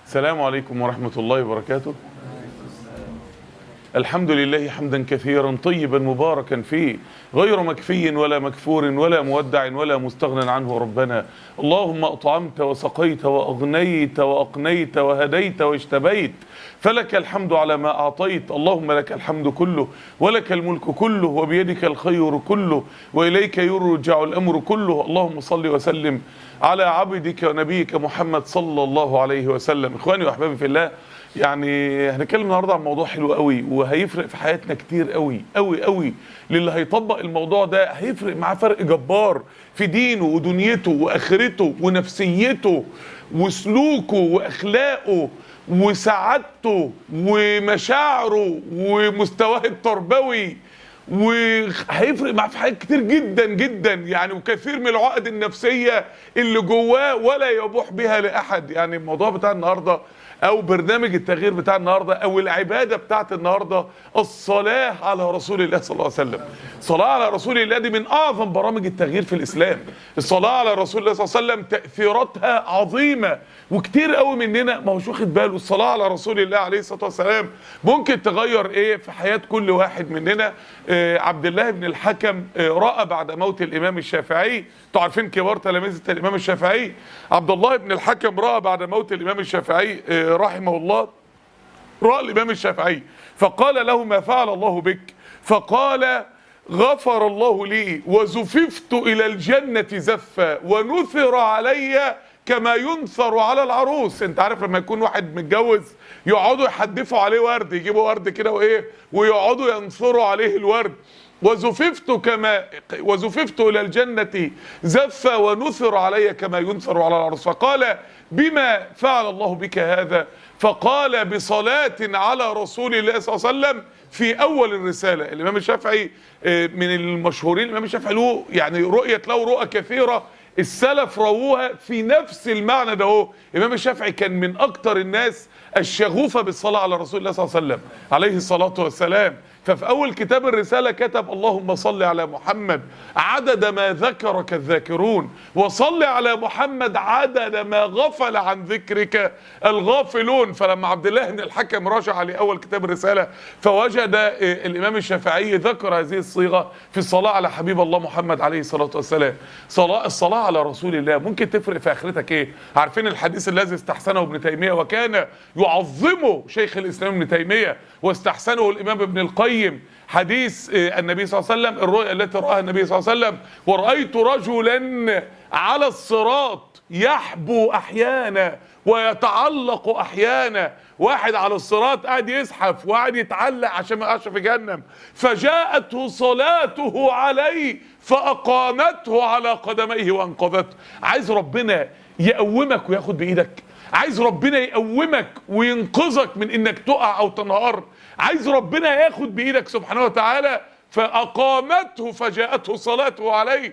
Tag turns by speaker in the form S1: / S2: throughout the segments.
S1: السلام عليكم ورحمة الله وبركاته الحمد لله حمدا كثيرا طيبا مباركا فيه غير مكفي ولا مكفور ولا مودع ولا مستغنى عنه ربنا اللهم أطعمت وسقيت وأغنيت وأقنيت وهديت واجتبيت فلك الحمد على ما أعطيت اللهم لك الحمد كله ولك الملك كله وبيدك الخير كله وإليك يرجع الأمر كله اللهم صل وسلم على عبدك ونبيك محمد صلى الله عليه وسلم إخواني وأحبابي في الله يعني هنتكلم النهارده عن موضوع حلو قوي وهيفرق في حياتنا كتير قوي قوي قوي للي هيطبق الموضوع ده هيفرق معاه فرق جبار في دينه ودنيته واخرته ونفسيته وسلوكه واخلاقه وسعادته ومشاعره ومستواه التربوي وهيفرق معاه في حاجات كتير جدا جدا يعني وكثير من العقد النفسيه اللي جواه ولا يبوح بها لاحد يعني الموضوع بتاع النهارده او برنامج التغيير بتاع النهارده او العباده بتاعت النهارده الصلاه على رسول الله صلى الله عليه وسلم الصلاه على رسول الله دي من اعظم برامج التغيير في الاسلام الصلاه على رسول الله صلى الله عليه وسلم تاثيراتها عظيمه وكتير قوي مننا ما هوش واخد باله الصلاه على رسول الله عليه الصلاه والسلام ممكن تغير ايه في حياه كل واحد مننا آه عبد الله بن الحكم آه راى بعد موت الامام الشافعي انتوا عارفين كبار تلاميذ الامام الشافعي عبد الله بن الحكم راى بعد موت الامام الشافعي آه رحمه الله راى الامام الشافعي فقال له ما فعل الله بك فقال غفر الله لي وزففت الى الجنه زفا ونثر علي كما ينثر على العروس انت عارف لما يكون واحد متجوز يقعدوا يحدفوا عليه ورد يجيبوا ورد كده وايه ويقعدوا ينثروا عليه الورد وزففت كما وزففت الى الجنه زفا ونثر علي كما ينثر على العروس فقال بما فعل الله بك هذا فقال بصلاة على رسول الله صلى الله عليه وسلم في اول الرساله الامام الشافعي من المشهورين الامام الشافعي له يعني رؤيه له رؤى كثيره السلف رووها في نفس المعنى ده هو الامام الشافعي كان من اكتر الناس الشغوفه بالصلاه على رسول الله صلى الله عليه وسلم عليه الصلاه والسلام ففي اول كتاب الرساله كتب اللهم صل على محمد عدد ما ذكرك الذاكرون وصل على محمد عدد ما غفل عن ذكرك الغافلون فلما عبد الله بن الحكم رجع لاول كتاب الرساله فوجد الامام الشافعي ذكر هذه الصيغه في الصلاه على حبيب الله محمد عليه الصلاه والسلام صلاه الصلاه على رسول الله ممكن تفرق في اخرتك ايه عارفين الحديث الذي استحسنه ابن تيميه وكان يعظمه شيخ الاسلام ابن تيميه واستحسنه الامام ابن القيم حديث النبي صلى الله عليه وسلم الرؤيا التي رآها النبي صلى الله عليه وسلم ورأيت رجلا على الصراط يحبو أحيانا ويتعلق أحيانا واحد على الصراط قاعد يزحف وقاعد يتعلق عشان ما يقعش في جهنم فجاءته صلاته عليه فأقامته على قدميه وأنقذته عايز ربنا يقومك وياخد بإيدك عايز ربنا يقومك وينقذك من انك تقع او تنهار عايز ربنا ياخد بايدك سبحانه وتعالى فأقامته فجاءته صلاته عليه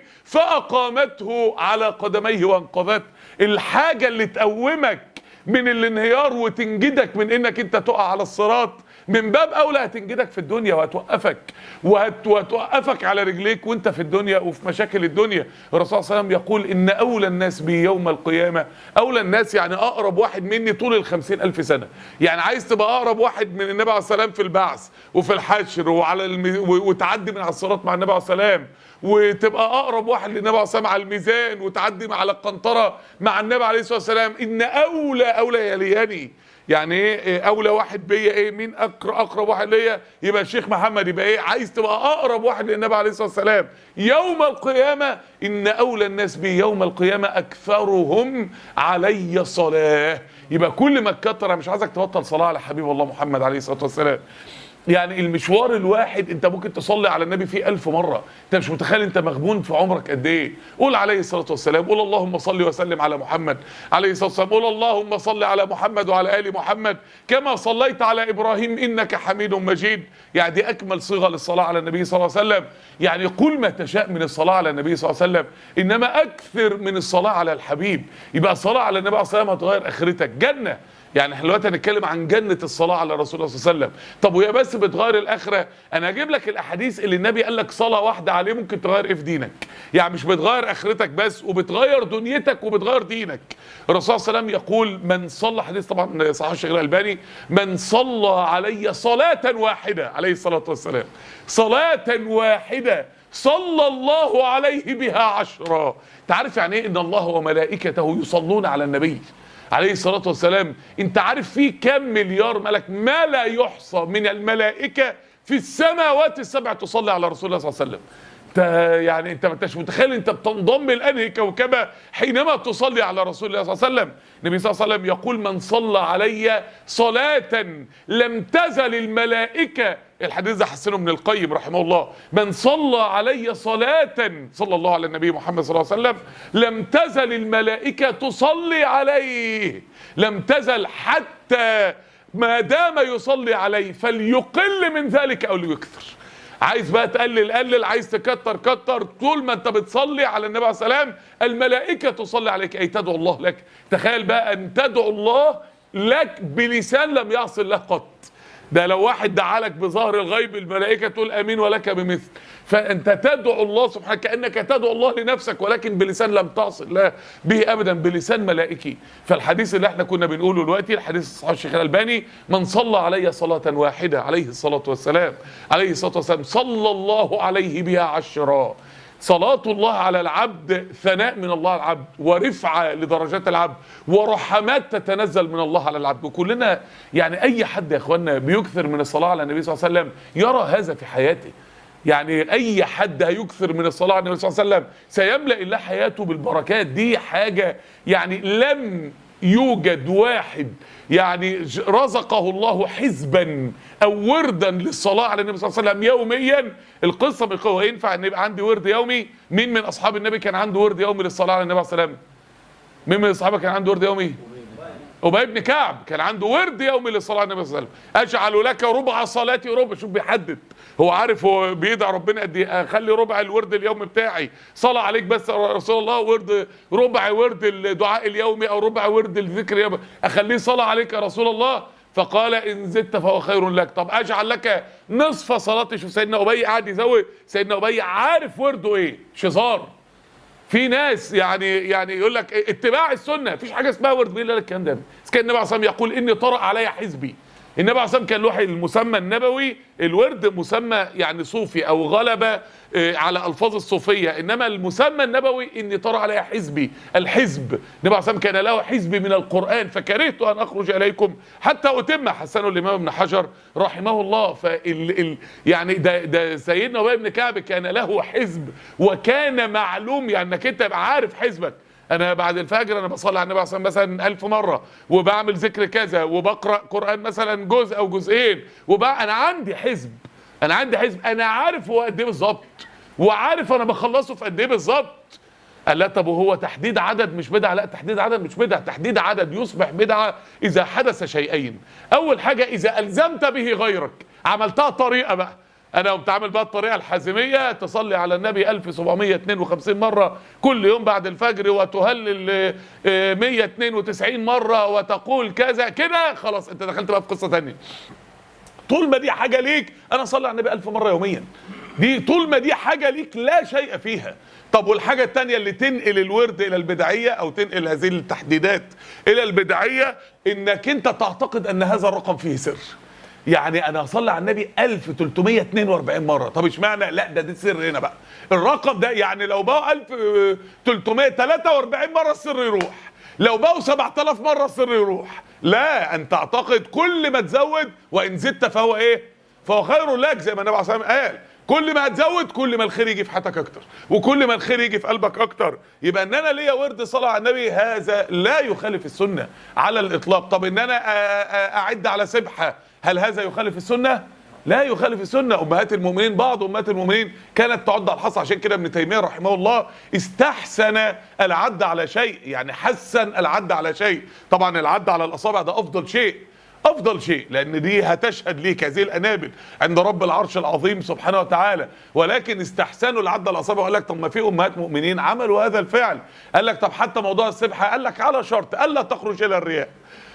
S1: فأقامته على قدميه وانقذته الحاجة اللي تقومك من الانهيار وتنجدك من انك انت تقع على الصراط من باب اولى هتنجدك في الدنيا وهتوقفك وهت... وهتوقفك على رجليك وانت في الدنيا وفي مشاكل الدنيا الرسول صلى الله عليه وسلم يقول ان اولى الناس بي يوم القيامه اولى الناس يعني اقرب واحد مني طول الخمسين الف سنه يعني عايز تبقى اقرب واحد من النبي عليه السلام في البعث وفي الحشر وعلى الم... وتعدي من على الصراط مع النبي عليه السلام وتبقى اقرب واحد للنبي عليه السلام على الميزان وتعدي على القنطره مع النبي عليه الصلاه والسلام ان اولى اولى يلياني يعني ايه اولى واحد بيا ايه مين اقرب اقرب واحد ليا يبقى الشيخ محمد يبقى ايه عايز تبقى اقرب واحد للنبي عليه الصلاه والسلام يوم القيامه ان اولى الناس بي يوم القيامه اكثرهم علي صلاه يبقى كل ما تكتر انا مش عايزك تبطل صلاه على حبيب الله محمد عليه الصلاه والسلام يعني المشوار الواحد انت ممكن تصلي على النبي فيه ألف مرة انت مش متخيل انت مغبون في عمرك قد ايه قول عليه الصلاة والسلام قول اللهم صل وسلم على محمد عليه الصلاة والسلام قول اللهم صل على محمد وعلى آل محمد كما صليت على إبراهيم إنك حميد مجيد يعني دي أكمل صيغة للصلاة على النبي صلى الله عليه وسلم يعني قل ما تشاء من الصلاة على النبي صلى الله عليه وسلم إنما أكثر من الصلاة على الحبيب يبقى الصلاة على النبي صلى الله عليه وسلم هتغير آخرتك جنة يعني احنا دلوقتي هنتكلم عن جنة الصلاة على رسول الله صلى الله عليه وسلم طب وهي بس بتغير الآخرة أنا هجيب لك الأحاديث اللي النبي قال لك صلاة واحدة عليه ممكن تغير إيه في دينك يعني مش بتغير آخرتك بس وبتغير دنيتك وبتغير دينك الرسول صلى الله عليه وسلم يقول من صلى حديث طبعا صحيح الشيخ الألباني من صلى علي صلاة واحدة عليه الصلاة والسلام صلاة واحدة صلى الله عليه بها عشرا تعرف يعني ايه ان الله وملائكته يصلون على النبي عليه الصلاة والسلام انت عارف في كم مليار ملك ما لا يحصى من الملائكة في السماوات السبع تصلي على رسول الله صلى الله عليه وسلم انت يعني انت ما انتش متخيل انت بتنضم لانهي كوكبه حينما تصلي على رسول الله صلى الله عليه وسلم النبي صلى الله عليه وسلم يقول من صلى علي صلاه لم تزل الملائكه الحديث ده حسنه ابن القيم رحمه الله من صلى علي صلاة صلى الله على النبي محمد صلى الله عليه وسلم لم تزل الملائكة تصلي عليه لم تزل حتى ما دام يصلي عليه فليقل من ذلك أو ليكثر عايز بقى تقلل قلل عايز تكتر كتر طول ما انت بتصلي على النبي عليه السلام الملائكة تصلي عليك أي تدعو الله لك تخيل بقى أن تدعو الله لك بلسان لم يعصي الله قط ده لو واحد دعا لك بظهر الغيب الملائكه تقول امين ولك بمثل فانت تدعو الله سبحانه كانك تدعو الله لنفسك ولكن بلسان لم تعصي الله به ابدا بلسان ملائكي فالحديث اللي احنا كنا بنقوله دلوقتي الحديث صحيح الشيخ الالباني من صلى علي صلاه واحده عليه الصلاه والسلام عليه الصلاه والسلام صلى الله عليه بها عشرا صلاة الله على العبد ثناء من الله على العبد ورفعة لدرجات العبد ورحمات تتنزل من الله على العبد وكلنا يعني أي حد يا أخوانا بيكثر من الصلاة على النبي صلى الله عليه وسلم يرى هذا في حياته يعني أي حد هيكثر من الصلاة على النبي صلى الله عليه وسلم سيملأ الله حياته بالبركات دي حاجة يعني لم يوجد واحد يعني رزقه الله حزبا او وردا للصلاه على النبي صلى الله عليه وسلم يوميا القصه بالقوه ينفع ان يبقى عندي ورد يومي مين من اصحاب النبي كان عنده ورد يومي للصلاه على النبي صلى الله عليه وسلم مين من اصحابه كان عنده ورد يومي ابي بن كعب كان عنده ورد يومي للصلاه على النبي صلى الله عليه وسلم اجعل لك ربع صلاتي ربع شوف بيحدد هو عارف هو بيدعي ربنا قد ايه اخلي ربع الورد اليومي بتاعي صلاه عليك بس يا رسول الله ورد ربع ورد الدعاء اليومي او ربع ورد الذكر اليومي اخليه صلاه عليك يا رسول الله فقال ان زدت فهو خير لك طب اجعل لك نصف صلاتي شوف سيدنا ابي قاعد يزود سيدنا ابي عارف ورده ايه شزار في ناس يعني يعني يقول لك اتباع السنه مفيش حاجه اسمها ورد مين اللي قال الكلام ده كان النبي عليه الصلاه يقول اني طرأ علي حزبي النبي عليه الصلاه كان له المسمى النبوي الورد مسمى يعني صوفي او غلبه على الفاظ الصوفيه انما المسمى النبوي اني طرأ علي حزبي الحزب النبي عليه كان له حزب من القران فكرهت ان اخرج اليكم حتى اتم حسنه الامام ابن حجر رحمه الله فال ال يعني ده ده سيدنا ابي بن كعب كان له حزب وكان معلوم يعني انك انت عارف حزبك انا بعد الفجر انا بصلي على النبي عليه مثلا ألف مره وبعمل ذكر كذا وبقرا قران مثلا جزء او جزئين وبقى انا عندي حزب انا عندي حزب انا عارف هو قد ايه بالظبط وعارف انا بخلصه في قد ايه بالظبط قال لا طب وهو تحديد عدد مش بدعه لا تحديد عدد مش بدعه تحديد عدد يصبح بدعه اذا حدث شيئين اول حاجه اذا الزمت به غيرك عملتها طريقه بقى انا قمت عامل بقى الطريقه الحازميه تصلي على النبي 1752 مره كل يوم بعد الفجر وتهلل 192 مره وتقول كذا كده خلاص انت دخلت بقى في قصه ثانيه طول ما دي حاجه ليك انا اصلي على النبي 1000 مره يوميا دي طول ما دي حاجه ليك لا شيء فيها طب والحاجة التانية اللي تنقل الورد إلى البدعية أو تنقل هذه التحديدات إلى البدعية إنك أنت تعتقد أن هذا الرقم فيه سر يعني انا هصلي على النبي 1342 مره طب اشمعنى لا ده دي سر هنا بقى الرقم ده يعني لو بقوا 1343 مره السر يروح لو بقوا 7000 مره السر يروح لا ان تعتقد كل ما تزود وان زدت فهو ايه فهو خير لك زي ما النبي عليه الصلاه والسلام قال كل ما هتزود كل ما الخير يجي في حياتك اكتر وكل ما الخير يجي في قلبك اكتر يبقى ان انا ليا ورد صلاه على النبي هذا لا يخالف السنه على الاطلاق طب ان انا اعد على سبحه هل هذا يخالف السنه لا يخالف السنه امهات المؤمنين بعض امهات المؤمنين كانت تعد على الحصى عشان كده ابن تيميه رحمه الله استحسن العد على شيء يعني حسن العد على شيء طبعا العد على الاصابع ده افضل شيء افضل شيء لان دي هتشهد ليك هذه الانابل عند رب العرش العظيم سبحانه وتعالى ولكن استحسنوا العد الاصابع وقال لك طب ما في امهات مؤمنين عملوا هذا الفعل قال لك طب حتى موضوع السبحه قال لك على شرط الا تخرج الى الرياء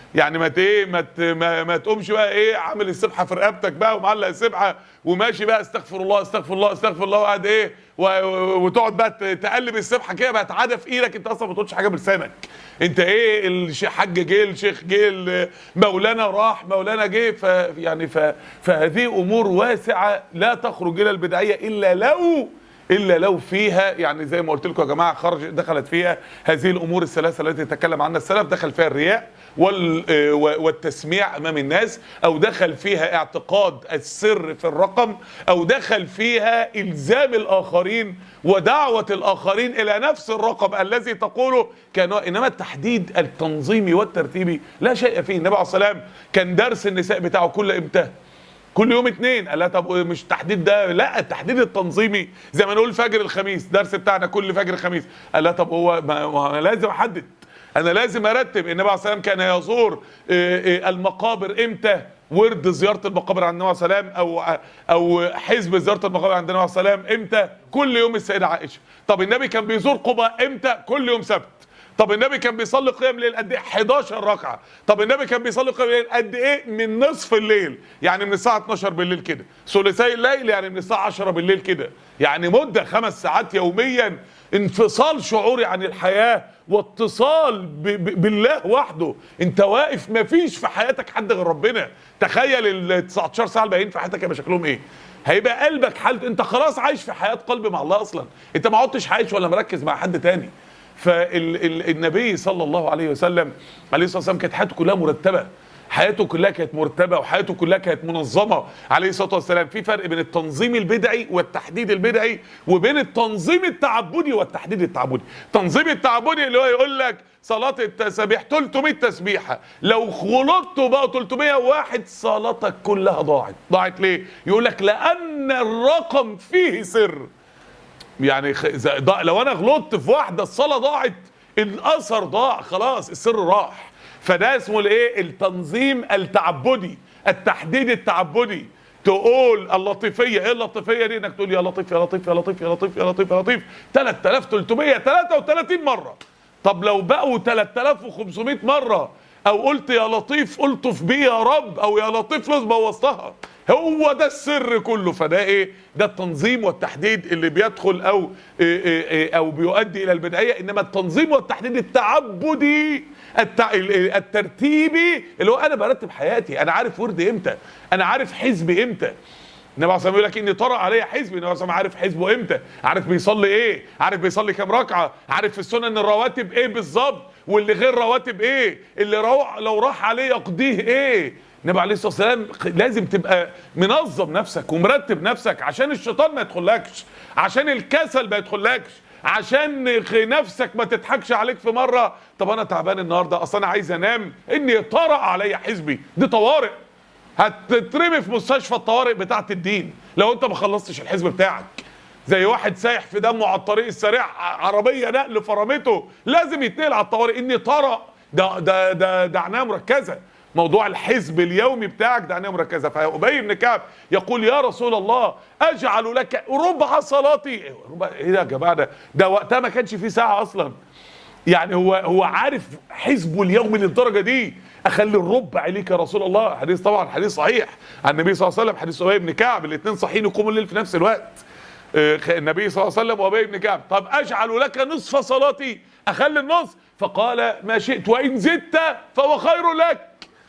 S1: يعني ما ت- ايه ما ت- ما, ما تقومش بقى ايه عامل السبحه في رقبتك بقى ومعلق السبحه وماشي بقى استغفر الله استغفر الله استغفر الله وقاعد ايه و- و- وتقعد بقى ت- تقلب السبحه كده بقت عاده في ايدك انت اصلا ما بتقولش حاجه بلسانك انت ايه الحاج جه الشيخ جه ال- مولانا راح مولانا جه ف يعني ف فهذه امور واسعه لا تخرج الى البدعيه الا لو الا لو فيها يعني زي ما قلت لكم يا جماعه خرج دخلت فيها هذه الامور الثلاثه التي تكلم عنها السلف دخل فيها الرياء وال آه، والتسميع امام الناس او دخل فيها اعتقاد السر في الرقم او دخل فيها الزام الاخرين ودعوه الاخرين الى نفس الرقم الذي تقوله كان انما التحديد التنظيمي والترتيبي لا شيء فيه النبي عليه الصلاه والسلام كان درس النساء بتاعه كل امتى كل يوم اتنين قال لا طب مش تحديد ده لا التحديد التنظيمي زي ما نقول فجر الخميس درس بتاعنا كل فجر خميس قال لا طب هو ما ما انا لازم احدد انا لازم ارتب النبي عليه الصلاه والسلام كان يزور آه، آه، المقابر امتى ورد زياره المقابر عند النبي عليه الصلاه والسلام او او حزب زياره المقابر عند النبي عليه الصلاه والسلام امتى كل يوم السيده عائشه طب النبي كان بيزور قباء امتى كل يوم سبت طب النبي كان بيصلي قيام ليل قد ايه 11 ركعه طب النبي كان بيصلي قيام ليل قد ايه من نصف الليل يعني من الساعه 12 بالليل كده ثلثي الليل يعني من الساعه 10 بالليل كده يعني مده خمس ساعات يوميا انفصال شعوري عن الحياه واتصال ب ب بالله وحده انت واقف مفيش في حياتك حد غير ربنا تخيل ال 19 ساعه الباقيين في حياتك هيبقى شكلهم ايه هيبقى قلبك حالته انت خلاص عايش في حياه قلب مع الله اصلا انت ما عدتش عايش ولا مركز مع حد تاني فالنبي صلى الله عليه وسلم عليه الصلاه والسلام كانت حياته كلها مرتبه حياته كلها كانت مرتبه وحياته كلها كانت منظمه عليه الصلاه والسلام في فرق بين التنظيم البدعي والتحديد البدعي وبين التنظيم التعبدي والتحديد التعبدي التنظيم التعبدي اللي هو يقول لك صلاه التسابيح 300 تسبيحه لو غلطت بقى 301 صلاتك كلها ضاعت ضاعت ليه يقول لك لان الرقم فيه سر يعني خ... ز- ضاع- لو انا غلطت في واحده الصلاه ضاعت الاثر ضاع خلاص السر راح فده اسمه الايه التنظيم التعبدي التحديد التعبدي تقول اللطيفيه ايه اللطيفيه دي انك تقول يا لطيف يا لطيف يا لطيف يا لطيف يا لطيف يا لطيف 3333 مره طب لو بقوا 3500 مره او قلت يا لطيف الطف بي يا رب او يا لطيف لازم بوظتها هو ده السر كله فده ايه ده التنظيم والتحديد اللي بيدخل او إيه إيه إيه او بيؤدي الى البدعيه انما التنظيم والتحديد التعبدي التع... ال- الترتيبي اللي هو انا برتب حياتي انا عارف وردي امتى انا عارف حزبي امتى النبي عليه الصلاه والسلام يقول لك اني طرأ علي حزبي النبي عليه الصلاه والسلام عارف حزبه امتى عارف بيصلي ايه عارف بيصلي كام ركعه عارف في السنن الرواتب ايه بالظبط واللي غير رواتب ايه اللي روح لو راح عليه يقضيه ايه النبي عليه الصلاه والسلام لازم تبقى منظم نفسك ومرتب نفسك عشان الشيطان ما يدخلكش عشان الكسل ما يدخلكش عشان خ- نفسك ما تضحكش عليك في مره طب انا تعبان النهارده اصل انا عايز انام اني طرأ علي حزبي دي طوارئ هتترمي في مستشفى الطوارئ بتاعه الدين لو انت ما خلصتش الحزب بتاعك زي واحد سايح في دمه على الطريق السريع ع- عربيه نقل فرمته لازم يتنقل على الطوارئ اني طرأ ده ده ده ده عنايه مركزه موضوع الحزب اليومي بتاعك ده عنايه مركزه فابي بن كعب يقول يا رسول الله اجعل لك ربع صلاتي ربع ايه ده يا جماعه ده ده وقتها ما كانش في ساعه اصلا يعني هو هو عارف حزبه اليومي للدرجه دي اخلي الربع ليك يا رسول الله حديث طبعا حديث صحيح عن النبي صلى الله عليه وسلم حديث ابي بن كعب الاثنين صحيحين يقوموا الليل في نفس الوقت آه، النبي صلى الله عليه وسلم وابي بن كعب طب اجعل لك نصف صلاتي اخلي النص فقال ما شئت وان زدت فهو خير لك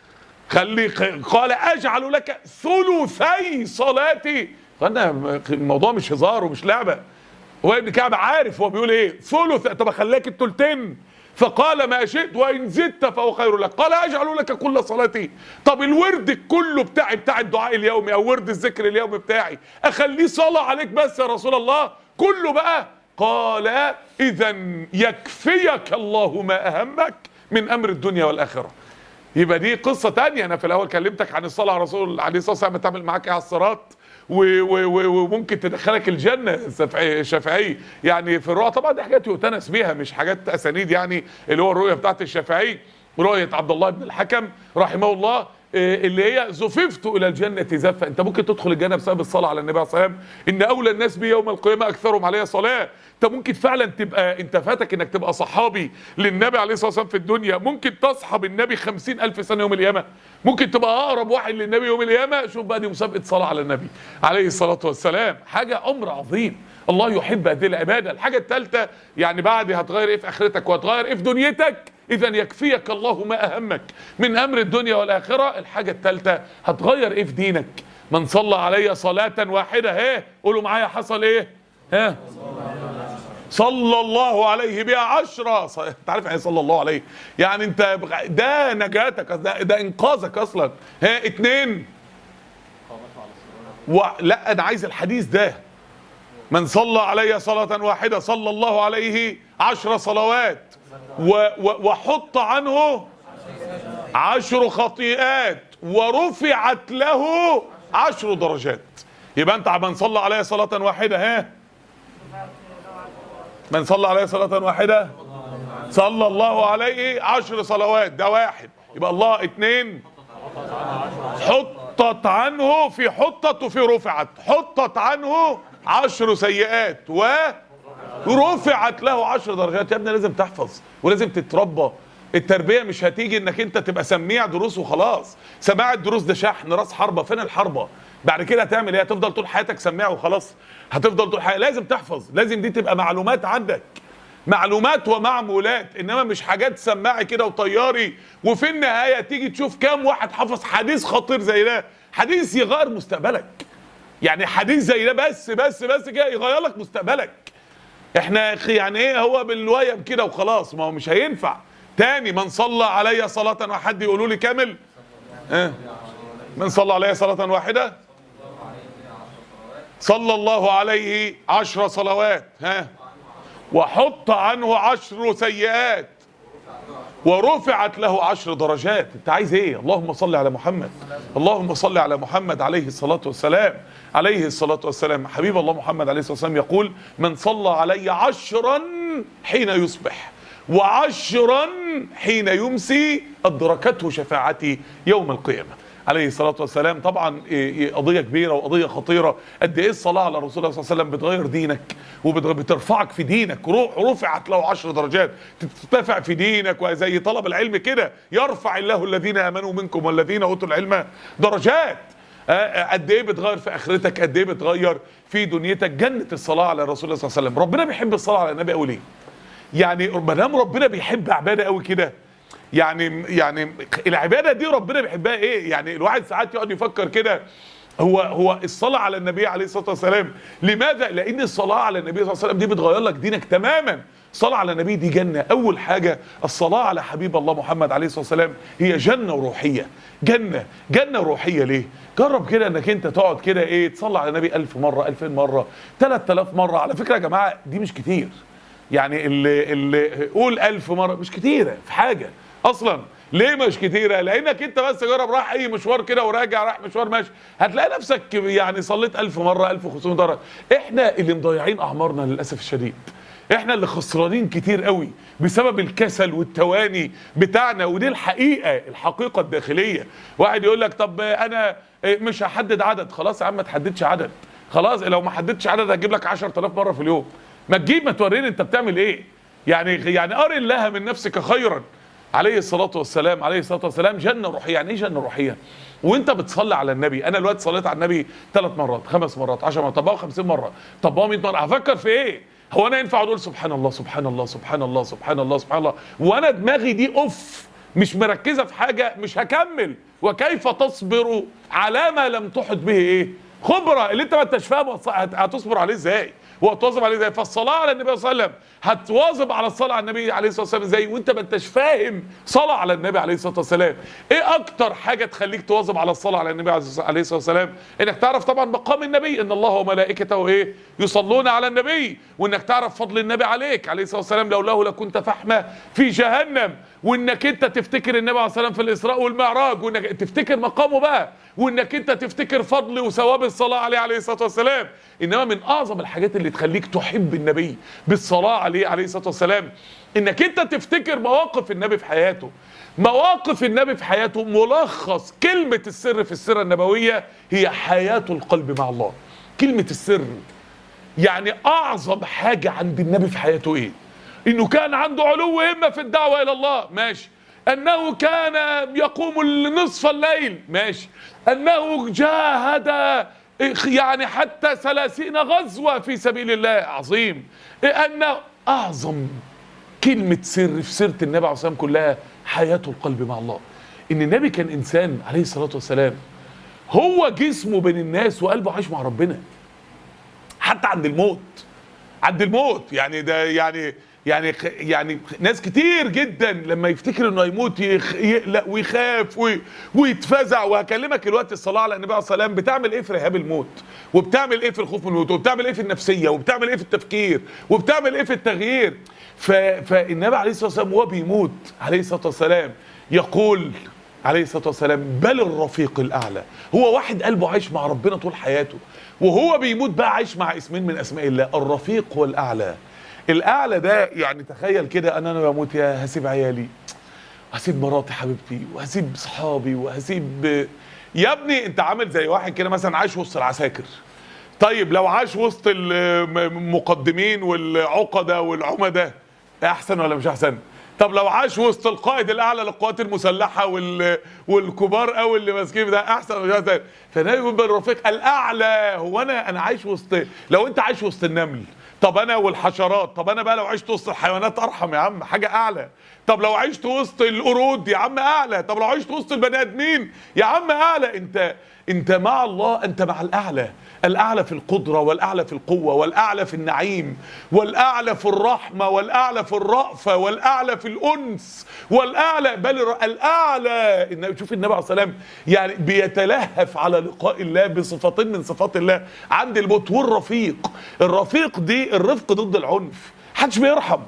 S1: خلي قال اجعل لك ثلثي صلاتي فانا الموضوع مش هزار ومش لعبه هو ابن كعب عارف هو بيقول ايه ثلث طب اخليك التلتين فقال ما شئت وان زدت فهو خير لك قال اجعل لك كل صلاتي طب الورد كله بتاعي بتاع الدعاء اليومي او ورد الذكر اليومي بتاعي اخليه صلاه عليك بس يا رسول الله كله بقى قال اذا يكفيك الله ما اهمك من امر الدنيا والاخره يبقى دي قصه تانية انا في الاول كلمتك عن الصلاه على رسول عليه الصلاه والسلام بتعمل معاك ايه على الصراط و- و- و- وممكن تدخلك الجنه الشافعي- الشافعي يعني في الرؤى طبعا دي حاجات يؤتنس بيها مش حاجات اسانيد يعني اللي هو الرؤيه بتاعت الشافعي رؤيه عبد الله بن الحكم رحمه الله إيه، اللي هي زففت الى الجنه زفا انت ممكن تدخل الجنه بسبب الصلاه على النبي عليه الصلاه والسلام ان اولى الناس بي يوم القيامه اكثرهم عليها صلاه انت ممكن فعلا تبقى انت فاتك انك تبقى صحابي للنبي عليه الصلاه والسلام في الدنيا ممكن تصحب النبي خمسين الف سنه يوم القيامه ممكن تبقى اقرب واحد للنبي يوم القيامه شوف بقى دي مسابقه صلاه على النبي عليه الصلاه والسلام حاجه امر عظيم الله يحب هذه العباده الحاجه الثالثه يعني بعد هتغير ايه في اخرتك وهتغير ايه في دنيتك اذا يكفيك الله ما اهمك من امر الدنيا والاخره الحاجه الثالثه هتغير ايه في دينك من صلى علي صلاه واحده ها قولوا معايا حصل ايه ها صلى الله عليه بها عشرة ص- انت عارف يعني إيه صلى الله عليه يعني انت بغ- ده نجاتك ده, ده انقاذك اصلا ها اتنين و... لا انا عايز الحديث ده من صلى علي صلاة واحدة صلى الله عليه عشر صلوات و... و... وحط عنه عشر خطيئات ورفعت له عشر درجات يبقى انت من صلى عليه صلاة واحدة ها من صلى عليه صلاة واحدة صلى الله عليه عشر صلوات ده واحد يبقى الله اتنين حطت عنه في حطت وفي رفعت حطت عنه عشر سيئات و رفعت له عشر درجات يا ابني لازم تحفظ ولازم تتربى التربية مش هتيجي انك انت تبقى سميع دروس وخلاص سماع الدروس ده شحن راس حربة فين الحربة بعد كده هتعمل ايه هتفضل طول حياتك سميع وخلاص هتفضل طول حياتك لازم تحفظ لازم دي تبقى معلومات عندك معلومات ومعمولات انما مش حاجات سماعي كده وطياري وفي النهايه تيجي تشوف كام واحد حفظ حديث خطير زي ده حديث يغير مستقبلك يعني حديث زي ده بس بس بس كده يغير لك مستقبلك احنا يا اخي يعني ايه هو بالويم كده وخلاص ما هو مش هينفع تاني من صلى علي صلاة وحد يقولوا لي كامل اه من صلى علي صلاة واحدة صلى الله عليه عشر صلوات ها وحط عنه عشر سيئات ورفعت له عشر درجات انت عايز ايه اللهم صل على محمد اللهم صل على محمد عليه الصلاة والسلام عليه الصلاة والسلام حبيب الله محمد عليه الصلاة والسلام يقول من صلى علي عشرا حين يصبح وعشرا حين يمسي أدركته شفاعتي يوم القيامة عليه الصلاة والسلام طبعا إيه إيه قضية كبيرة وقضية خطيرة قد ايه الصلاة على رسول الله صلى الله عليه وسلم بتغير دينك وبترفعك في دينك رو- رفعت له عشر درجات ترتفع في دينك وزي طلب العلم كده يرفع الله الذين امنوا منكم والذين اوتوا العلم درجات آه، آه، قد ايه بتغير في اخرتك قد ايه بتغير في دنيتك جنة الصلاة على رسول الله صلى الله عليه وسلم ربنا بيحب الصلاة على النبي قوي ليه يعني ما دام ربنا بيحب عباده قوي كده يعني يعني العباده دي ربنا بيحبها ايه يعني الواحد ساعات يقعد يفكر كده هو هو الصلاه على النبي عليه الصلاه والسلام لماذا لان الصلاه على النبي صلى الله عليه وسلم دي بتغير لك دينك تماما الصلاة على النبي دي جنة أول حاجة الصلاة على حبيب الله محمد عليه الصلاة والسلام هي جنة وروحية جنة جنة روحية ليه جرب كده انك انت تقعد كده ايه تصلي على النبي ألف مرة ألفين مرة تلات آلاف مرة على فكرة يا جماعة دي مش كتير يعني اللي اللي قول ألف مرة مش كتيرة في حاجة أصلا ليه مش كتيرة؟ لأنك أنت بس جرب راح أي مشوار كده وراجع راح مشوار ماشي هتلاقي نفسك يعني صليت ألف مرة 1500 مرة إحنا اللي مضيعين أعمارنا للأسف الشديد احنا اللي خسرانين كتير قوي بسبب الكسل والتواني بتاعنا ودي الحقيقه الحقيقه الداخليه واحد يقول لك طب انا مش هحدد عدد خلاص يا عم ما تحددش عدد خلاص لو ما حددتش عدد هجيب لك 10000 مره في اليوم ما تجيب ما توريني انت بتعمل ايه يعني يعني اري الله من نفسك خيرا عليه الصلاه والسلام عليه الصلاه والسلام جنه روحيه يعني ايه جنه روحيه وانت بتصلي على النبي انا دلوقتي صليت على النبي ثلاث مرات خمس مرات 10 مرات طب هو 50 مره طب هو 100 مره هفكر في ايه هو انا ينفع اقول سبحان الله سبحان الله سبحان الله سبحان الله سبحان الله وانا دماغي دي اوف مش مركزه في حاجه مش هكمل وكيف تصبر على ما لم تحط به ايه خبره اللي انت ما انتش فاهمه هت- هتصبر عليه ازاي وهتواظب عليه ازاي فالصلاه على النبي صلى الله عليه وسلم هتواظب على الصلاه على النبي عليه الصلاه والسلام ازاي وانت ما انتش فاهم صلاه على النبي عليه الصلاه والسلام ايه اكتر حاجه تخليك تواظب على الصلاه على النبي عليه الصلاه والسلام انك تعرف طبعا مقام النبي ان الله وملائكته ايه يصلون على النبي وانك تعرف فضل النبي عليك عليه الصلاه والسلام لولاه لكنت فحمه في جهنم وانك انت تفتكر النبي عليه الصلاه والسلام في الاسراء والمعراج وانك تفتكر مقامه بقى وانك انت تفتكر فضل وثواب الصلاه عليه عليه الصلاه والسلام انما من اعظم الحاجات اللي تخليك تحب النبي بالصلاه عليه عليه الصلاه والسلام انك انت تفتكر مواقف النبي في حياته مواقف النبي في حياته ملخص كلمة السر في السيرة النبوية هي حياة القلب مع الله كلمة السر يعني اعظم حاجة عند النبي في حياته ايه انه كان عنده علو همة في الدعوة الى الله ماشي انه كان يقوم نصف الليل ماشي انه جاهد يعني حتى ثلاثين غزوة في سبيل الله عظيم انه اعظم كلمة سر في سيرة النبي عليه الصلاة والسلام كلها حياة القلب مع الله ان النبي كان انسان عليه الصلاة والسلام هو جسمه بين الناس وقلبه عايش مع ربنا حتى عند الموت عند الموت يعني ده يعني يعني يعني ناس كتير جدا لما يفتكر انه هيموت يخ- يقلق ويخاف وي- ويتفزع وهكلمك الوقت الصلاه على النبي عليه الصلاه والسلام بتعمل ايه في رهاب الموت وبتعمل ايه في الخوف من الموت وبتعمل ايه في النفسيه وبتعمل ايه في التفكير وبتعمل ايه في التغيير ف... فالنبي عليه الصلاه والسلام وهو بيموت عليه الصلاه والسلام يقول عليه الصلاه والسلام بل الرفيق الاعلى هو واحد قلبه عايش مع ربنا طول حياته وهو بيموت بقى عايش مع اسمين من اسماء الله الرفيق والاعلى الاعلى ده يعني تخيل كده ان انا بموت يا هسيب عيالي وهسيب مراتي حبيبتي وهسيب صحابي وهسيب يا ابني انت عامل زي واحد كده مثلا عايش وسط العساكر طيب لو عاش وسط المقدمين والعقدة والعمدة احسن ولا مش احسن طب لو عاش وسط القائد الاعلى للقوات المسلحه وال... والكبار قوي اللي ماسكين ده احسن ولا مش احسن فالنبي بيقول بالرفيق الاعلى هو انا انا عايش وسط لو انت عايش وسط النمل طب انا والحشرات طب انا بقى لو عشت وسط الحيوانات ارحم يا عم حاجه اعلى طب لو عشت وسط القرود يا عم اعلى طب لو عشت وسط البني ادمين يا عم اعلى انت انت مع الله انت مع الاعلى الاعلى في القدره والاعلى في القوه والاعلى في النعيم والاعلى في الرحمه والاعلى في الرأفه والاعلى في الانس والاعلى بل الر- الاعلى إن- شوف النبي عليه الصلاه والسلام يعني بيتلهف على لقاء الله بصفتين من صفات الله عند الموت والرفيق الرفيق دي الرفق ضد العنف محدش بيرحم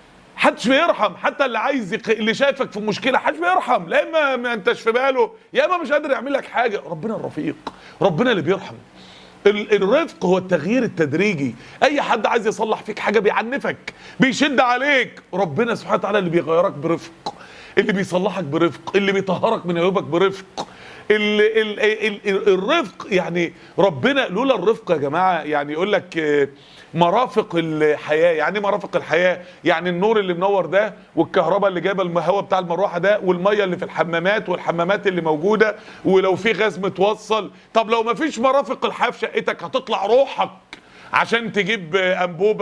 S1: حدش بيرحم حتى اللي عايز يق... اللي شايفك في مشكله حدش بيرحم لا اما ما انتش في باله يا اما مش قادر يعمل لك حاجه ربنا الرفيق ربنا اللي بيرحم ال- الرفق هو التغيير التدريجي اي حد عايز يصلح فيك حاجه بيعنفك بيشد عليك ربنا سبحانه وتعالى اللي بيغيرك برفق اللي بيصلحك برفق اللي بيطهرك من عيوبك برفق ال ال ال ال الرفق يعني ربنا لولا الرفق يا جماعه يعني يقول لك آه، مرافق الحياه يعني إيه مرافق الحياه يعني النور اللي منور ده والكهرباء اللي جايبه الهواء بتاع المروحه ده والميه اللي في الحمامات والحمامات اللي موجوده ولو في غاز متوصل طب لو ما فيش مرافق الحياه في شقتك هتطلع روحك عشان تجيب انبوبه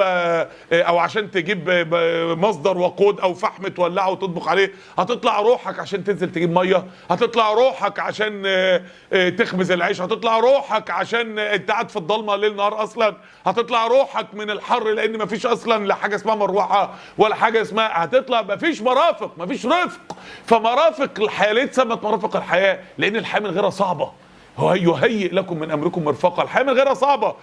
S1: او عشان تجيب مصدر وقود او فحم تولعه وتطبخ عليه هتطلع روحك عشان تنزل تجيب ميه هتطلع روحك عشان تخبز العيش هتطلع روحك عشان انت قاعد في الضلمه ليل نهار اصلا هتطلع روحك من الحر لان مفيش اصلا لا حاجه اسمها مروحه ولا حاجه اسمها هتطلع مفيش مرافق مفيش رفق فمرافق الحياه ليه اتسمت مرافق الحياه لان الحياه من غيرها صعبه هو يهيئ لكم من امركم مرفقا الحياه من غيرها صعبه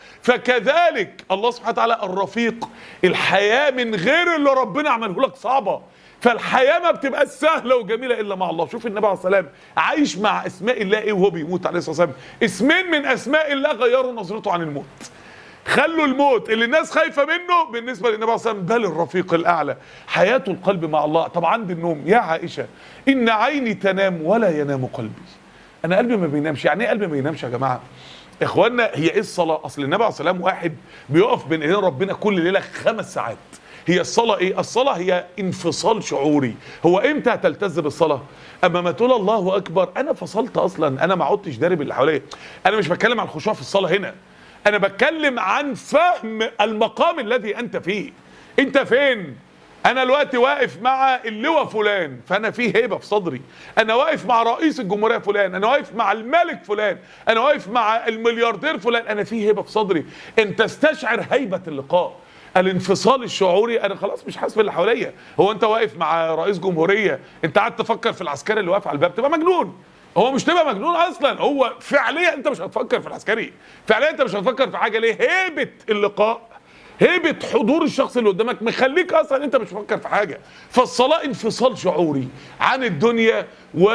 S1: فكذلك الله سبحانه وتعالى الرفيق الحياه من غير اللي ربنا عمله لك صعبه فالحياه ما بتبقى سهله وجميله الا مع الله شوف النبي عليه الصلاه والسلام عايش مع اسماء الله ايه وهو بيموت عليه الصلاه والسلام اسمين من اسماء الله غيروا نظرته عن الموت خلوا الموت اللي الناس خايفه منه بالنسبه للنبي عليه الصلاه والسلام بل الرفيق الاعلى حياه القلب مع الله طب عند النوم يا عائشه ان عيني تنام ولا ينام قلبي انا قلبي ما بينامش يعني ايه قلبي ما بينامش يا جماعه اخوانا هي ايه الصلاه اصل النبي عليه الصلاه والسلام واحد بيقف بين ايدين ربنا كل ليله خمس ساعات هي الصلاة ايه؟ الصلاة هي انفصال شعوري، هو امتى هتلتز بالصلاة؟ اما ما تقول الله اكبر انا فصلت اصلا انا ما عدتش دارب اللي حواليا، انا مش بتكلم عن الخشوع في الصلاة هنا، انا بتكلم عن فهم المقام الذي انت فيه، انت فين؟ انا دلوقتي واقف مع اللواء فلان فانا في هيبه في صدري انا واقف مع رئيس الجمهوريه فلان انا واقف مع الملك فلان انا واقف مع الملياردير فلان انا في هيبه في صدري انت استشعر هيبه اللقاء الانفصال الشعوري انا خلاص مش حاسس باللي حواليا هو انت واقف مع رئيس جمهوريه انت قاعد تفكر في العسكري اللي واقف على الباب تبقى مجنون هو مش تبقى مجنون اصلا هو فعليا انت مش هتفكر في العسكري فعليا انت مش هتفكر في حاجه ليه هيبه اللقاء هيبة حضور الشخص اللي قدامك مخليك اصلا انت مش مفكر في حاجه فالصلاه انفصال شعوري عن الدنيا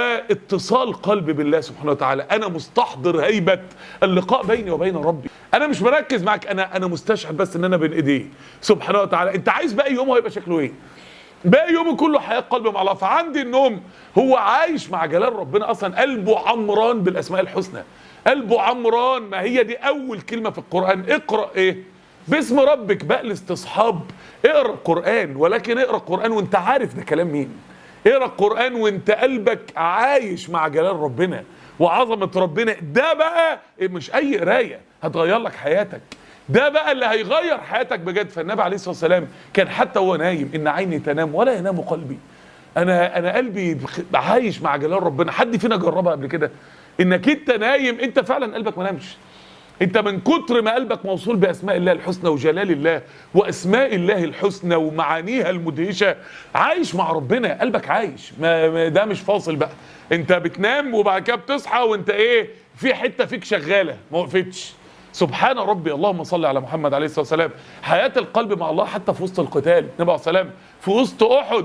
S1: واتصال قلب بالله سبحانه وتعالى انا مستحضر هيبه اللقاء بيني وبين ربي انا مش مركز معاك انا انا مستشعر بس ان انا بين ايديه سبحانه وتعالى انت عايز بقى يومه هيبقى شكله ايه باقي يومه كله حياه قلب مع الله فعندي النوم هو عايش مع جلال ربنا اصلا قلبه عمران بالاسماء الحسنى قلبه عمران ما هي دي اول كلمه في القران اقرا ايه باسم ربك بقى الاستصحاب اقرا القران ولكن اقرا القران وانت عارف ده كلام مين اقرا القران وانت قلبك عايش مع جلال ربنا وعظمه ربنا ده بقى مش اي قرايه هتغير لك حياتك ده بقى اللي هيغير حياتك بجد فالنبي عليه الصلاه والسلام كان حتى وهو نايم ان عيني تنام ولا ينام قلبي انا انا قلبي بخ- عايش مع جلال ربنا حد فينا جربها قبل كده انك انت نايم انت فعلا قلبك ما نامش انت من كتر ما قلبك موصول باسماء الله الحسنى وجلال الله واسماء الله الحسنى ومعانيها المدهشه عايش مع ربنا قلبك عايش ما ما- ده مش فاصل بقى انت بتنام وبعد كده بتصحى وانت ايه في حته فيك شغاله ما وقفتش سبحان ربي اللهم صل على محمد عليه الصلاه والسلام حياه القلب مع الله حتى في وسط القتال النبي عليه الصلاه والسلام في وسط احد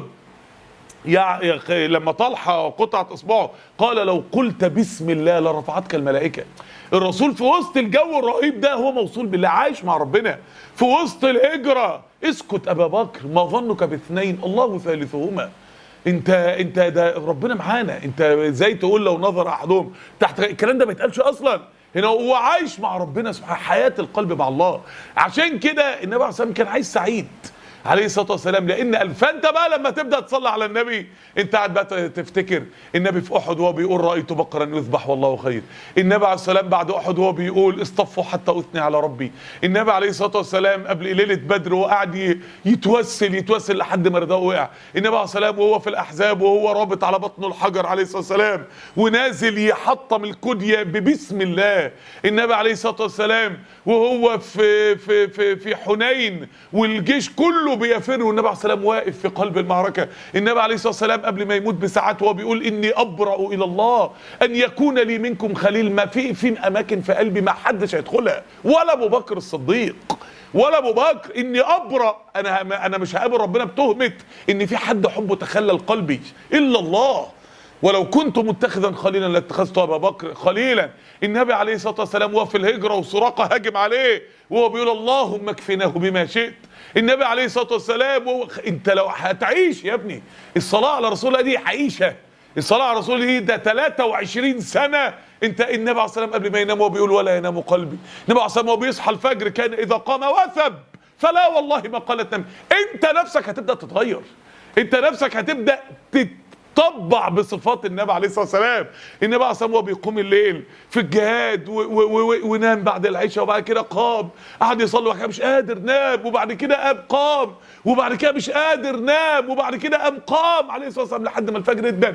S1: يا يا أخي لما طلحه قطعت اصبعه قال لو قلت بسم الله لرفعتك الملائكه الرسول في وسط الجو الرهيب ده هو موصول بالله عايش مع ربنا في وسط الهجره اسكت ابا بكر ما ظنك باثنين الله ثالثهما انت انت ده ربنا معانا انت ازاي تقول لو نظر احدهم تحت الكلام ده ما يتقالش اصلا هنا هو عايش مع ربنا سبحانه حياه القلب مع الله عشان كده النبي عليه الصلاه والسلام كان عايش سعيد عليه الصلاه والسلام لان قال- فانت بقى لما تبدا تصلي على النبي انت قاعد بقى تفتكر النبي في احد وهو بيقول رايت بقرا يذبح والله خير النبي عليه السلام بعد احد وهو بيقول اصطفوا حتى اثني على ربي النبي عليه الصلاه والسلام قبل ليله بدر وهو قاعد ي- يتوسل يتوسل لحد ما رضاه وقع النبي عليه السلام وهو في الاحزاب وهو رابط على بطنه الحجر عليه الصلاه والسلام ونازل يحطم الكديه ببسم الله النبي عليه الصلاه والسلام وهو في في في في حنين والجيش كله بيفر والنبي عليه السلام واقف في قلب المعركه النبي عليه الصلاه والسلام قبل ما يموت بساعات وهو بيقول اني ابرا الى الله ان يكون لي منكم خليل ما في في اماكن في قلبي ما حدش هيدخلها ولا ابو بكر الصديق ولا ابو بكر اني ابرا انا انا مش هقابل ربنا بتهمه ان في حد حبه تخلل قلبي الا الله ولو كنت متخذا خليلا لاتخذت ابا بكر خليلا النبي عليه الصلاه والسلام وهو في الهجره وسراقه هاجم عليه وهو بيقول اللهم اكفناه بما شئت النبي عليه الصلاه والسلام وهو انت لو هتعيش يا ابني الصلاه على رسول الله دي عيشه الصلاه على رسول الله دي ده 23 سنه انت النبي عليه الصلاه والسلام قبل ما ينام وهو بيقول ولا ينام قلبي النبي عليه الصلاه والسلام وهو بيصحى الفجر كان اذا قام وثب فلا والله ما قالت نم انت نفسك هتبدا تتغير انت نفسك هتبدا تطبع بصفات النبي عليه الصلاه والسلام النبي عليه الصلاه والسلام وهو بيقوم الليل في الجهاد و- و- و- ونام بعد العشاء وبعد كده قام قعد يصلي وبعد كده مش قادر نام وبعد كده قام قام وبعد كده مش قادر نام وبعد كده قام قام عليه الصلاه والسلام لحد ما الفجر ادن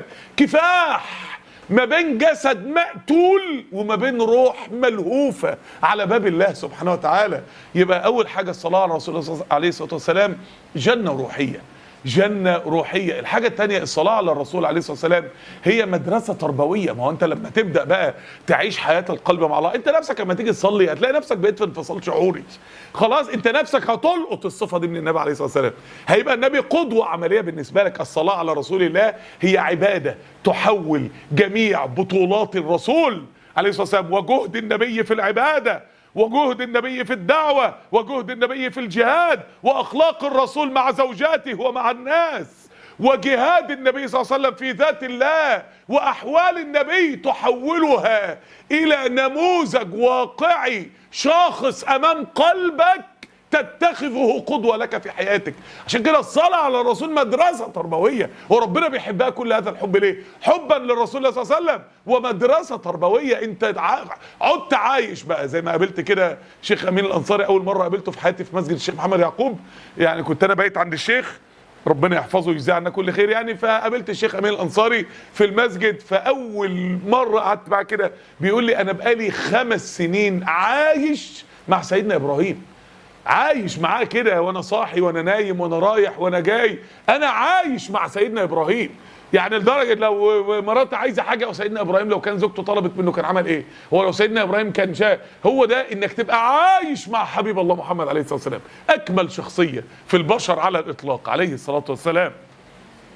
S1: كفاح ما بين جسد مقتول وما بين روح ملهوفة على باب الله سبحانه وتعالى يبقى أول حاجة الصلاة على رسول الله عليه الصلاة والسلام جنة روحية جنة روحية الحاجة التانية الصلاة على الرسول عليه الصلاة والسلام هي مدرسة تربوية ما هو أنت لما تبدأ بقى تعيش حياة القلب مع الله أنت نفسك لما تيجي تصلي هتلاقي نفسك بقيت في انفصال شعوري خلاص أنت نفسك هتلقط الصفة دي من النبي عليه الصلاة والسلام هيبقى النبي قدوة عملية بالنسبة لك الصلاة على رسول الله هي عبادة تحول جميع بطولات الرسول عليه الصلاة والسلام وجهد النبي في العبادة وجهد النبي في الدعوة وجهد النبي في الجهاد وأخلاق الرسول مع زوجاته ومع الناس وجهاد النبي صلى الله عليه وسلم في ذات الله وأحوال النبي تحولها إلى نموذج واقعي شاخص أمام قلبك تتخذه قدوة لك في حياتك عشان كده الصلاة على الرسول مدرسة تربوية وربنا بيحبها كل هذا الحب ليه حبا للرسول صلى الله عليه وسلم ومدرسة تربوية انت ع- عدت عايش بقى زي ما قابلت كده شيخ امين الانصاري اول مرة قابلته في حياتي في مسجد الشيخ محمد يعقوب يعني كنت انا بايت عند الشيخ ربنا يحفظه ويجزيه عنا كل خير يعني فقابلت الشيخ امين الانصاري في المسجد فاول مره قعدت معاه كده بيقول لي انا بقالي خمس سنين عايش مع سيدنا ابراهيم عايش معاه كده وانا صاحي وانا نايم وانا رايح وانا جاي انا عايش مع سيدنا ابراهيم يعني لدرجه لو مراتي عايزه حاجه او سيدنا ابراهيم لو كان زوجته طلبت منه كان عمل ايه؟ هو لو سيدنا ابراهيم كان شاء هو ده انك تبقى عايش مع حبيب الله محمد عليه الصلاه والسلام اكمل شخصيه في البشر على الاطلاق عليه الصلاه والسلام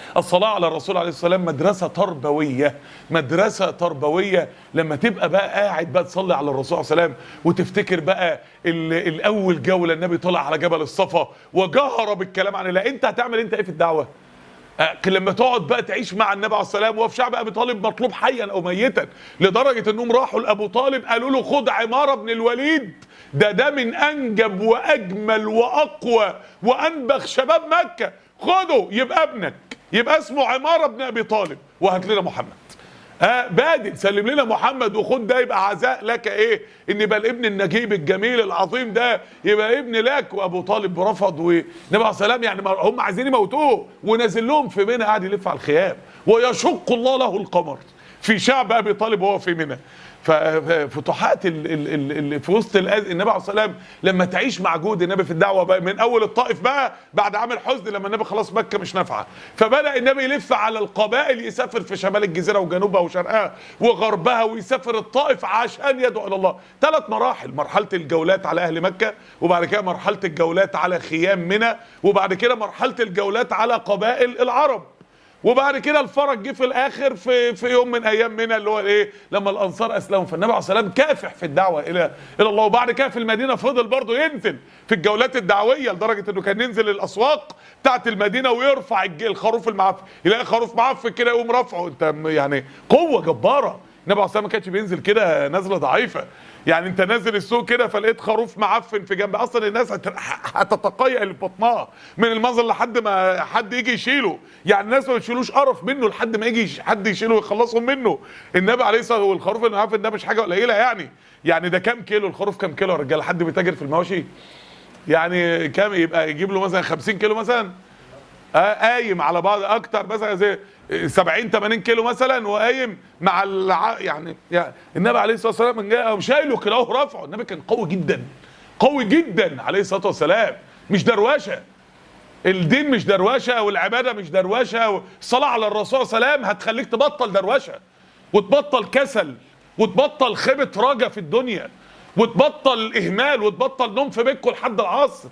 S1: الصلاه على الرسول عليه الصلاه والسلام مدرسه تربويه مدرسه تربويه لما تبقى بقى قاعد بقى تصلي على الرسول عليه الصلاه والسلام وتفتكر بقى ال- الاول جوله النبي طلع على جبل الصفا وجهر بالكلام عن الله انت هتعمل انت ايه في الدعوه آه، لما تقعد بقى تعيش مع النبي عليه السلام وهو في شعب ابي طالب مطلوب حيا او ميتا لدرجه انهم راحوا لابو طالب قالوا له خد عماره بن الوليد ده ده من انجب واجمل واقوى وانبخ شباب مكه خده يبقى ابنك يبقى اسمه عماره بن ابي طالب وهات لنا محمد آه بادئ سلم لنا محمد وخد ده يبقى عزاء لك ايه ان يبقى الابن النجيب الجميل العظيم ده يبقى ابن لك وابو طالب رفض والنبي عليه السلام يعني ما- هم عايزين يموتوه ونازل لهم في منى قاعد يلف على الخيام ويشق الله له القمر في شعب ابي طالب وهو في منى ف- ففتوحات ال- ال- ال- اللي في وسط الأز- النبي عليه الصلاه والسلام لما تعيش مع جهد النبي في الدعوه بقى من اول الطائف بقى بعد عام الحزن لما النبي خلاص مكه مش نافعه فبدا النبي يلف على القبائل يسافر في شمال الجزيره وجنوبها وشرقها وغربها ويسافر الطائف عشان يدعو الى الله ثلاث مراحل مرحله الجولات على اهل مكه وبعد كده مرحله الجولات على خيام منى وبعد كده مرحله الجولات على قبائل العرب وبعد كده الفرج جه في الاخر في في يوم من ايام منى اللي هو ايه لما الانصار اسلموا فالنبي عليه الصلاه والسلام كافح في الدعوه الى الى الله وبعد كده في المدينه فضل برضه ينزل في الجولات الدعويه لدرجه انه كان ينزل الاسواق بتاعت المدينه ويرفع الج- الخروف المعفن يلاقي خروف معفن كده يقوم رافعه انت م- يعني قوه جباره النبي عليه الصلاه والسلام ما كانش بينزل كده نزله ضعيفه يعني انت نازل السوق كده فلقيت خروف معفن في جنب اصلا الناس هت- هتتقيأ لبطنها من المنظر لحد ما حد يجي يشيله يعني الناس ما بتشيلوش قرف منه لحد ما يجي يش- حد يشيله ويخلصهم منه النبي عليه الصلاه والسلام والخروف المعفن ده مش حاجه قليله يعني يعني ده كام كيلو الخروف كام كيلو يا رجاله حد بيتاجر في المواشي يعني كام يبقى يجيب له مثلا 50 كيلو مثلا آه، قايم على بعض اكتر مثلا زي 70 80 كيلو مثلا وقايم مع الع... يعني, يعني النبي عليه الصلاه والسلام من جاء شايله كده اهو رافعه النبي كان قوي جدا قوي جدا عليه الصلاه والسلام مش دروشه الدين مش دروشه والعباده مش دروشه والصلاه على الرسول صلى الله عليه وسلم هتخليك تبطل دروشه وتبطل كسل وتبطل خيبه رجا في الدنيا وتبطل اهمال وتبطل نوم في بيتكم لحد العصر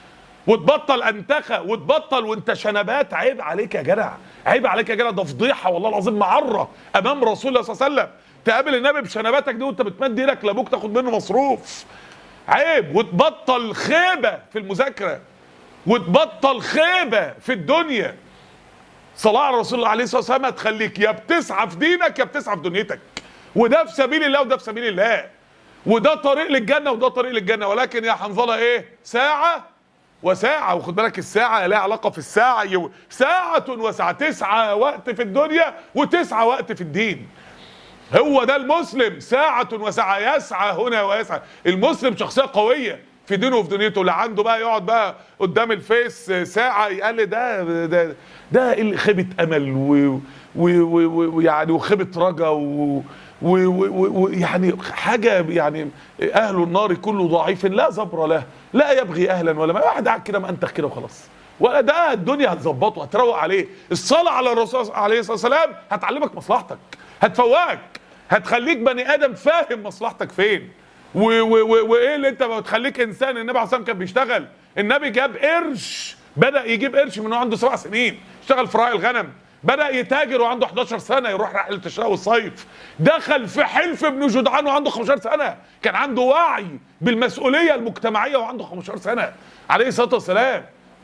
S1: وتبطل انتخه وتبطل وانت شنبات عيب عليك يا جدع عيب عليك يا جدع ده فضيحه والله العظيم معره امام رسول الله صلى الله عليه وسلم تقابل النبي بشنباتك دي وانت بتمد ايدك لابوك تاخد منه مصروف عيب وتبطل خيبه في المذاكره وتبطل خيبه في الدنيا صلاة على رسول الله عليه الصلاة والسلام هتخليك يا بتسعى في دينك يا بتسعى في دنيتك وده في سبيل الله وده في سبيل الله وده طريق للجنة وده طريق للجنة ولكن يا حنظلة ايه ساعة وساعة وخد بالك الساعة لها علاقة في الساعة يو- ساعة وساعة تسعة وقت في الدنيا وتسعة وقت في الدين هو ده المسلم ساعة وساعة يسعى هنا ويسعى المسلم شخصية قوية في دينه وفي دنيته اللي عنده بقى يقعد بقى قدام الفيس ساعة يقال ده ده ده اللي خيبة أمل و- و- و- ويعني وخيبة رجا و- و- و- ويعني حاجة يعني أهل النار كل ضعيف لا زبر له لا يبغي أهلا ولا ما واحد قاعد كده منتخ كده وخلاص ولا ده الدنيا هتظبطه هتروق عليه الصلاة على الرسول عليه الصلاة والسلام هتعلمك مصلحتك هتفوقك هتخليك بني ادم فاهم مصلحتك فين و- و- و- وايه اللي انت بتخليك انسان النبي عليه الصلاه والسلام كان بيشتغل النبي جاب قرش بدا يجيب قرش من وهو عنده سبع سنين اشتغل في راعي الغنم بدا يتاجر وعنده 11 سنه يروح رحله الشتاء والصيف دخل في حلف ابن جدعان وعنده 15 سنه كان عنده وعي بالمسؤوليه المجتمعيه وعنده 15 سنه عليه الصلاه والسلام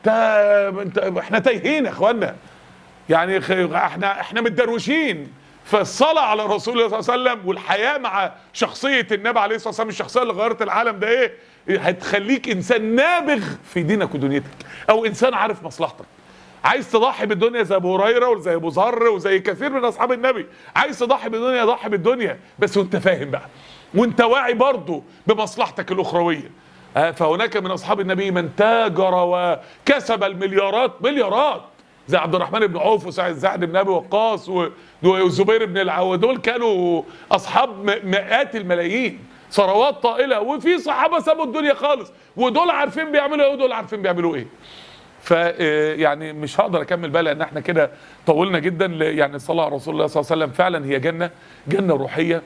S1: ده انت احنا تايهين يا اخوانا يعني خ- احنا احنا متدروشين فالصلاة على رسول الله صلى الله عليه وسلم والحياة مع شخصية النبي عليه الصلاة والسلام الشخصية اللي غيرت العالم ده ايه هتخليك انسان نابغ في دينك ودنيتك او انسان عارف مصلحتك عايز تضحي بالدنيا زي ابو هريره وزي ابو ذر وزي كثير من اصحاب النبي عايز تضحي بالدنيا ضحي بالدنيا بس وانت فاهم بقى وانت واعي برضه بمصلحتك الاخرويه آه، فهناك من اصحاب النبي من تاجر وكسب المليارات مليارات زي عبد الرحمن بن عوف وسعد سعد بن ابي وقاص و- والزبير بن العوام دول كانوا اصحاب م- مئات الملايين ثروات طائله وفي صحابه سابوا الدنيا خالص ودول عارفين بيعملوا ايه ودول عارفين بيعملوا ايه ف آه، يعني مش هقدر اكمل بقى لان احنا كده طولنا جدا ل- يعني الصلاه على رسول الله صلى الله عليه وسلم فعلا هي جنه جنه روحيه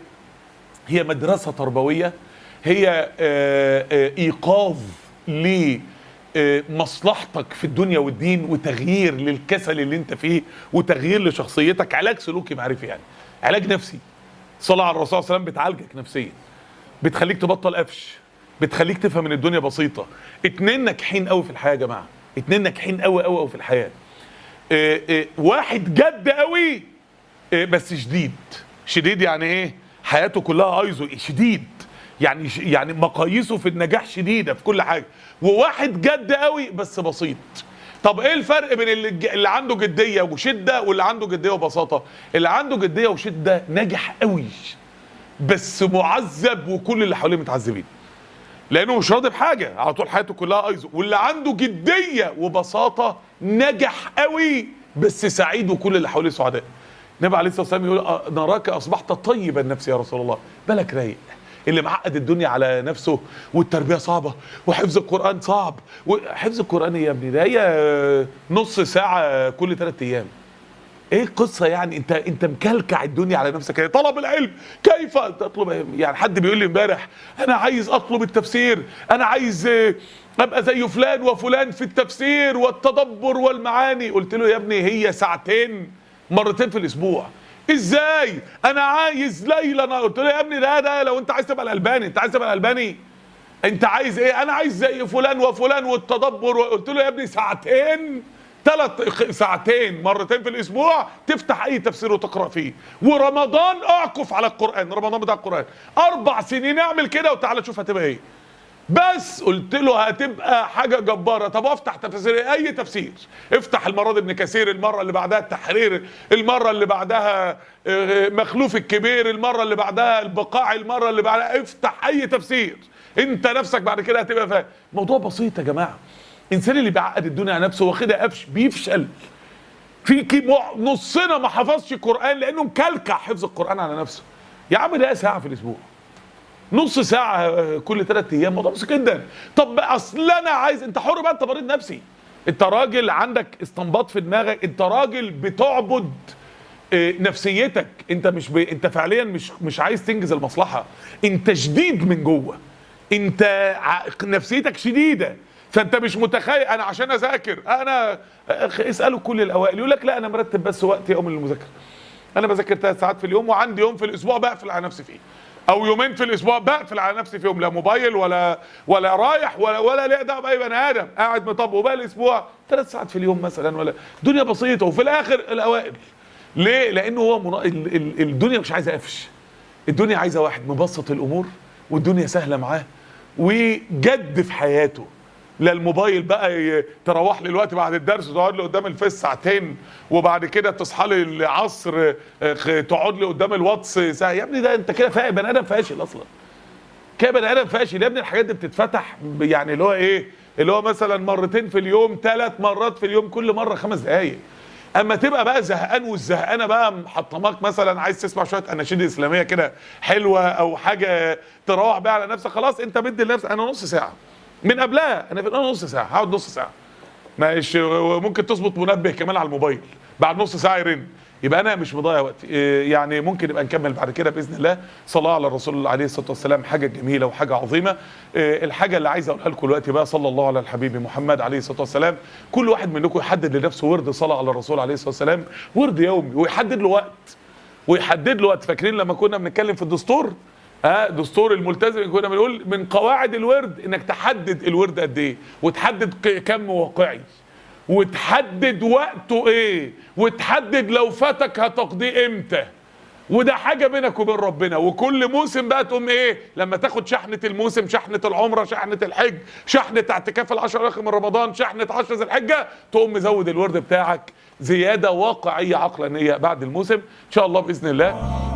S1: هي مدرسة تربوية هي آه، آه، إيقاظ آه، مصلحتك في الدنيا والدين وتغيير للكسل اللي انت فيه وتغيير لشخصيتك علاج سلوكي معرفي يعني علاج نفسي صلاة على الرسول صلى الله عليه وسلم بتعالجك نفسيا بتخليك تبطل قفش بتخليك تفهم ان الدنيا بسيطة اتنين ناجحين قوي في الحياة يا جماعة اتنين ناجحين قوي قوي قوي في الحياة اه اه واحد جد قوي اه بس شديد شديد يعني ايه حياته كلها ايزو شديد يعني ش- يعني مقاييسه في النجاح شديده في كل حاجه وواحد جد قوي بس بسيط طب ايه الفرق بين اللي, ج- اللي عنده جديه وشده واللي عنده جديه وبساطه اللي عنده جديه وشده ناجح قوي بس معذب وكل اللي حواليه متعذبين لانه مش راضي بحاجه على طول حياته كلها ايزو واللي عنده جديه وبساطه نجح قوي بس سعيد وكل اللي حواليه سعداء النبي عليه الصلاه والسلام يقول أه، نراك اصبحت طيب النفس يا رسول الله بالك رايق اللي معقد الدنيا على نفسه والتربيه صعبه وحفظ القران صعب وحفظ القران إيه يا ابني ده هي نص ساعه كل ثلاث ايام ايه القصه يعني انت انت مكلكع الدنيا على نفسك يعني طلب العلم كيف تطلب يعني حد بيقول لي امبارح انا عايز اطلب التفسير انا عايز آه، ابقى زي فلان وفلان في التفسير والتدبر والمعاني قلت له يا ابني هي ساعتين مرتين في الاسبوع ازاي انا عايز ليله انا قلت له يا ابني ده ده لو انت عايز تبقى الالباني انت عايز تبقى الالباني انت عايز ايه انا عايز زي فلان وفلان والتدبر قلت له يا ابني ساعتين ثلاث ساعتين مرتين في الاسبوع تفتح اي تفسير وتقرا فيه ورمضان اعكف على القران رمضان بتاع القران اربع سنين اعمل كده وتعالى شوف هتبقى ايه بس قلت له هتبقى حاجه جباره طب افتح تفسير إيه؟ اي تفسير افتح المره دي ابن كثير المره اللي بعدها التحرير المره اللي بعدها آه، مخلوف الكبير المره اللي بعدها البقاع المره اللي بعدها افتح اي تفسير انت نفسك بعد كده هتبقى فاهم موضوع بسيط يا جماعه الانسان اللي بيعقد الدنيا على نفسه واخدها قفش بيفشل في كي مع- نصنا ما حفظش قران لانه مكلكع حفظ القران على نفسه يا عم ده ساعه في الاسبوع نص ساعة آه، كل ثلاث أيام موضوع بسيط جدا طب أصل أنا عايز أنت حر بقى أنت مريض نفسي أنت راجل عندك استنباط في دماغك أنت راجل بتعبد آه، نفسيتك أنت مش ب... أنت فعليا مش مش عايز تنجز المصلحة أنت شديد من جوه أنت ع... نفسيتك شديدة فأنت مش متخيل أنا عشان أذاكر أنا أخ- اسألوا كل الأوائل يقول لك لا أنا مرتب بس وقت يوم للمذاكرة انا بذاكر ثلاث ساعات في اليوم وعندي يوم في الاسبوع بقفل على نفسي فيه او يومين في الاسبوع بقفل على نفسي فيهم لا موبايل ولا ولا رايح ولا ولا ليه دعوه باي بني ادم قاعد مطبق وباقي الاسبوع ثلاث ساعات في اليوم مثلا ولا دنيا بسيطه وفي الاخر الاوائل ليه لانه هو منا... ال... ال... الدنيا مش عايزه قفش الدنيا عايزه واحد مبسط الامور والدنيا سهله معاه وجد في حياته لا الموبايل بقى ي- تروح لي الوقت بعد الدرس تقعد لي قدام الفيس ساعتين وبعد كده تصحى لي العصر آه، خ- تقعد لي قدام الواتس ساعه يا ابني ده انت كده فا- بني ادم فاشل اصلا كده بني ادم فاشل يا ابني الحاجات دي بتتفتح ب- يعني اللي هو ايه اللي هو مثلا مرتين في اليوم ثلاث مرات في اليوم كل مره خمس دقائق اما تبقى بقى زهقان والزهقانه بقى محطماك مثلا عايز تسمع شويه اناشيد اسلاميه كده حلوه او حاجه تروح بيها على نفسك خلاص انت مدي لنفسك انا نص ساعه من قبلها انا في انا نص ساعه هقعد نص ساعه مش ممكن تظبط منبه كمان على الموبايل بعد نص ساعه يرن يبقى انا مش مضيع وقت إيه يعني ممكن نبقى نكمل بعد كده باذن الله صلاه على الرسول عليه الصلاه والسلام حاجه جميله وحاجه عظيمه إيه الحاجه اللي عايز اقولها لكم دلوقتي بقى صلى الله على الحبيب محمد عليه الصلاه والسلام كل واحد منكم يحدد لنفسه ورد صلاه على الرسول عليه الصلاه والسلام ورد يومي ويحدد له وقت ويحدد له وقت فاكرين لما كنا بنتكلم في الدستور ها دستور الملتزم كنا بنقول من قواعد الورد انك تحدد الورد قد ايه وتحدد ق- كم واقعي وتحدد وقته ايه وتحدد لو فاتك هتقضيه امتى وده حاجه بينك وبين ربنا وكل موسم بقى تقوم ايه لما تاخد شحنه الموسم شحنه العمره شحنه الحج شحنه اعتكاف العشر الاخر من رمضان شحنه عشر ذي الحجه تقوم مزود الورد بتاعك زياده واقعيه عقلانيه بعد الموسم ان شاء الله باذن الله